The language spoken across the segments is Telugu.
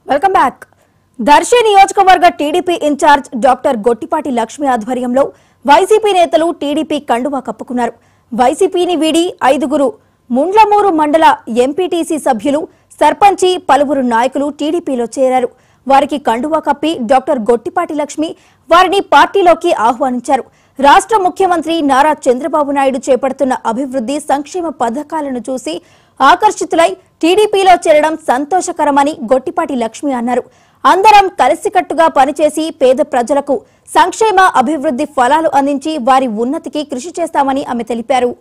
వెల్కమ్ బ్యాక్ దర్శి నియోజకవర్గ TDP in-charge doctor Gottipati Lakshmi ఆధ్వర్యంలో వైసీపీ నేతలు టీడీపీ కండువా కప్పుకున్నారు వైసీపీని వీడి ఐదుగురు ముండ్లమూరు మండల ఎంపీటీసీ సభ్యులు సర్పంచి పలువురు నాయకులు టీడీపీలో చేరారు వారికి కండువా కప్పి డాక్టర్ గొట్టిపాటి లక్ష్మి వారిని పార్టీలోకి ఆహ్వానించారు రాష్ట్ర ముఖ్యమంత్రి నారా చంద్రబాబు నాయుడు చేపడుతున్న అభివృద్ధి సంక్షేమ పథకాలను చూసి ఆకర్షితులై టీడీపీలో చేరడం సంతోషకరమని గొట్టిపాటి లక్ష్మి అన్నారు అందరం కలిసికట్టుగా పనిచేసి పేద ప్రజలకు సంక్షేమ అభివృద్ధి ఫలాలు అందించి వారి ఉన్నతికి కృషి చేస్తామని ఆమె తెలిపారు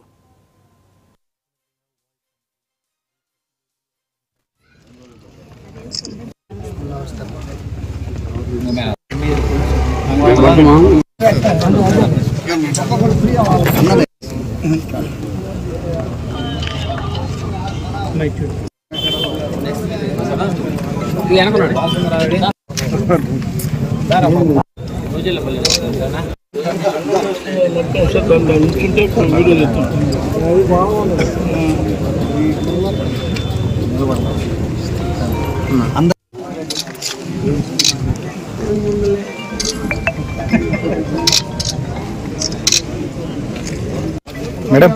మేడం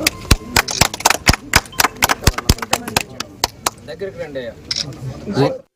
దగ్గరికి రండి